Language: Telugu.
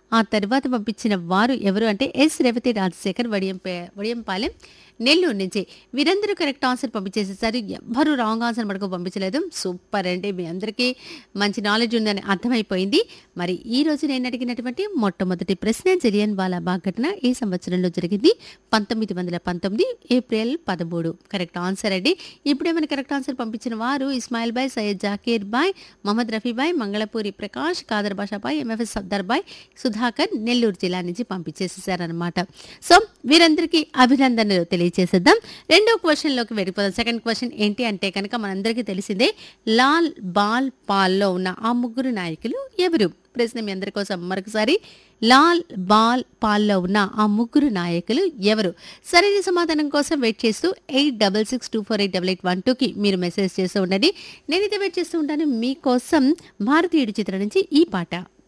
ఆ తర్వాత పంపించిన వారు ఎవరు అంటే ఎస్ రేవతి రాజశేఖర్ వడియంపే వడియంపాలెం నెల్లూరు నుంచి వీరందరూ కరెక్ట్ ఆన్సర్ పంపించేసేసారు ఎవ్వరూ రాంగ్ ఆన్సర్ మనకు పంపించలేదు సూపర్ అండి మీ అందరికీ మంచి నాలెడ్జ్ ఉందని అర్థమైపోయింది మరి ఈ రోజు నేను అడిగినటువంటి మొట్టమొదటి ప్రశ్న జలియన్ వాలాబాగ్ ఘటన ఏ సంవత్సరంలో జరిగింది పంతొమ్మిది వందల పంతొమ్మిది ఏప్రిల్ పదమూడు కరెక్ట్ ఆన్సర్ అండి ఇప్పుడే మన కరెక్ట్ ఆన్సర్ పంపించిన వారు ఇస్మాయిల్ బాయ్ సయ్యద్ జాకీర్ బాయ్ మహమ్మద్ రఫీ బాయ్ మంగళపూరి ప్రకాష్ కాదర్ బాషా బాయ్ ఎంఎఫ్ఎస్ సర్దార్ బాయ్ సుధాకర్ నెల్లూరు జిల్లా నుంచి పంపించేసేసారనమాట సో వీరందరికీ అభినందనలు తెలియజేసేద్దాం రెండో క్వశ్చన్లోకి వెళ్ళిపోదాం సెకండ్ క్వశ్చన్ ఏంటి అంటే కనుక మనందరికీ తెలిసిందే లాల్ బాల్ పాల్లో ఉన్న ఆ ముగ్గురు నాయకులు ఎవరు ప్రశ్న మీ అందరి కోసం మరొకసారి లాల్ బాల్ పాల్లో ఉన్న ఆ ముగ్గురు నాయకులు ఎవరు సరైన సమాధానం కోసం వెయిట్ చేస్తూ eight double six two four eight double eight one టూకి మీరు మెసేజ్ చేస్తూ ఉండండి నేనైతే వెయిట్ చేస్తూ ఉంటాను మీకోసం భారతీయుడి చిత్రం నుంచి ఈ పాట